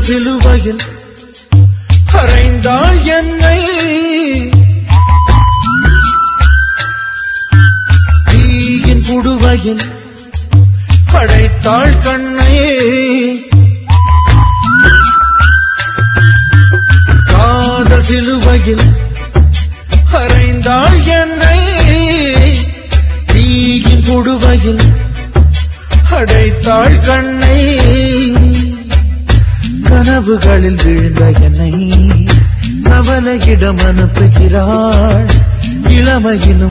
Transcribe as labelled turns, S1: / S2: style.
S1: சிலுவையில் அறைந்தாள் என்னை தீயின் புடுவையில் படைத்தாள் கண்ணை காதல் சிலுவையில் அறைந்தாள் என்னை தீயின் புடுவையில் அடைத்தாள் கண்ணை கனவுகளில் விழுந்த என்னை கவலையிடம் அனுப்புகிறாள் இளமையிலும்